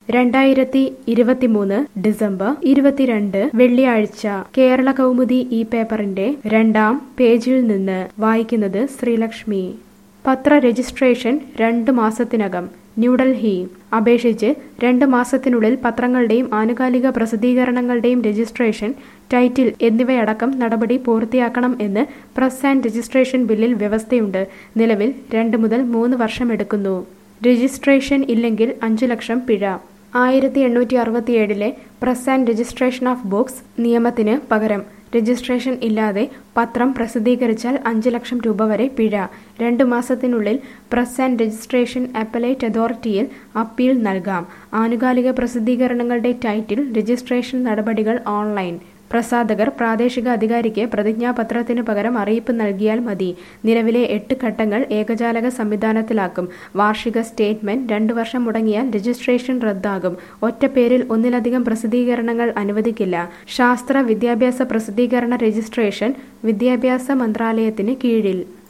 രണ്ടായിരത്തി ഇരുപത്തിമൂന്ന് ഡിസംബർ ഇരുപത്തിരണ്ട് വെള്ളിയാഴ്ച കേരള കൗമുദി ഈ പേപ്പറിന്റെ രണ്ടാം പേജിൽ നിന്ന് വായിക്കുന്നത് ശ്രീലക്ഷ്മി പത്ര രജിസ്ട്രേഷൻ രണ്ട് മാസത്തിനകം ന്യൂഡൽഹി അപേക്ഷിച്ച് രണ്ട് മാസത്തിനുള്ളിൽ പത്രങ്ങളുടെയും ആനുകാലിക പ്രസിദ്ധീകരണങ്ങളുടെയും രജിസ്ട്രേഷൻ ടൈറ്റിൽ എന്നിവയടക്കം നടപടി പൂർത്തിയാക്കണം എന്ന് പ്രസ് ആൻഡ് രജിസ്ട്രേഷൻ ബില്ലിൽ വ്യവസ്ഥയുണ്ട് നിലവിൽ രണ്ട് മുതൽ മൂന്ന് വർഷമെടുക്കുന്നു രജിസ്ട്രേഷൻ ഇല്ലെങ്കിൽ അഞ്ചു ലക്ഷം പിഴ ആയിരത്തി എണ്ണൂറ്റി അറുപത്തിയേഴിലെ press and registration of books നിയമത്തിന് പകരം രജിസ്ട്രേഷൻ ഇല്ലാതെ പത്രം പ്രസിദ്ധീകരിച്ചാൽ അഞ്ച് ലക്ഷം രൂപ വരെ പിഴ രണ്ട് മാസത്തിനുള്ളിൽ പ്രസ് ആൻഡ് രജിസ്ട്രേഷൻ അപ്പലേറ്റ് അതോറിറ്റിയിൽ അപ്പീൽ നൽകാം ആനുകാലിക പ്രസിദ്ധീകരണങ്ങളുടെ ടൈറ്റിൽ രജിസ്ട്രേഷൻ നടപടികൾ ഓൺലൈൻ പ്രസാധകർ പ്രാദേശിക അധികാരിക്ക് പ്രതിജ്ഞാപത്രത്തിന് പകരം അറിയിപ്പ് നൽകിയാൽ മതി നിലവിലെ എട്ട് ഘട്ടങ്ങൾ ഏകജാലക സംവിധാനത്തിലാക്കും വാർഷിക സ്റ്റേറ്റ്മെന്റ് രണ്ടു വർഷം മുടങ്ങിയാൽ രജിസ്ട്രേഷൻ റദ്ദാകും ഒറ്റപ്പേരിൽ ഒന്നിലധികം പ്രസിദ്ധീകരണങ്ങൾ അനുവദിക്കില്ല ശാസ്ത്ര വിദ്യാഭ്യാസ പ്രസിദ്ധീകരണ രജിസ്ട്രേഷൻ വിദ്യാഭ്യാസ മന്ത്രാലയത്തിന് കീഴിൽ